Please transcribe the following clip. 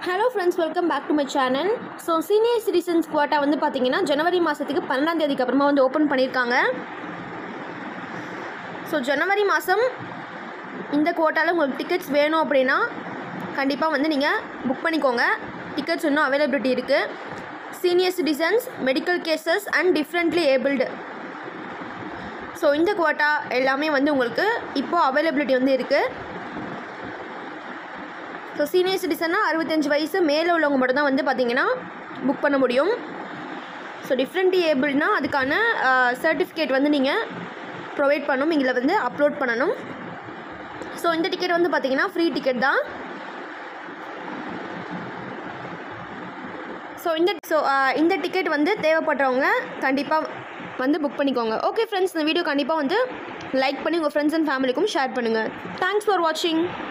hello friends welcome back to my channel so senior citizens quota வந்து பார்த்தீங்கன்னா ஜனவரி மாதத்துக்கு பன்னெண்டாம் தேதிக்கு அப்புறமா வந்து ஓப்பன் பண்ணியிருக்காங்க ஸோ ஜனவரி மாதம் இந்த குவாட்டாவில் உங்களுக்கு டிக்கெட்ஸ் வேணும் அப்படின்னா கண்டிப்பாக வந்து நீங்கள் புக் பண்ணிக்கோங்க டிக்கெட்ஸ் இன்னும் அவைலபிலிட்டி இருக்குது senior citizens medical cases and differently abled so இந்த குவாட்டா எல்லாமே வந்து உங்களுக்கு இப்போது அவைலபிலிட்டி வந்து இருக்குது ஸோ சீனியர் சிட்டிசன்னா அறுபத்தஞ்சு வயசு மேலே உள்ளவங்க மட்டும் தான் வந்து பார்த்தீங்கன்னா புக் பண்ண முடியும் ஸோ டிஃப்ரெண்ட் ஏபிள்னா அதுக்கான சர்டிஃபிகேட் வந்து நீங்கள் ப்ரொவைட் பண்ணணும் இதில் வந்து அப்லோட் பண்ணணும் ஸோ இந்த டிக்கெட் வந்து பார்த்தீங்கன்னா ஃப்ரீ டிக்கெட் தான் ஸோ இந்த ஸோ இந்த டிக்கெட் வந்து தேவைப்படுறவங்க கண்டிப்பாக வந்து புக் பண்ணிக்கோங்க ஓகே ஃப்ரெண்ட்ஸ் இந்த வீடியோ கண்டிப்பாக வந்து லைக் பண்ணி உங்கள் ஃப்ரெண்ட்ஸ் அண்ட் ஃபேமிலிக்கும் ஷேர் பண்ணுங்கள் தேங்க்ஸ் ஃபார் வாட்சிங்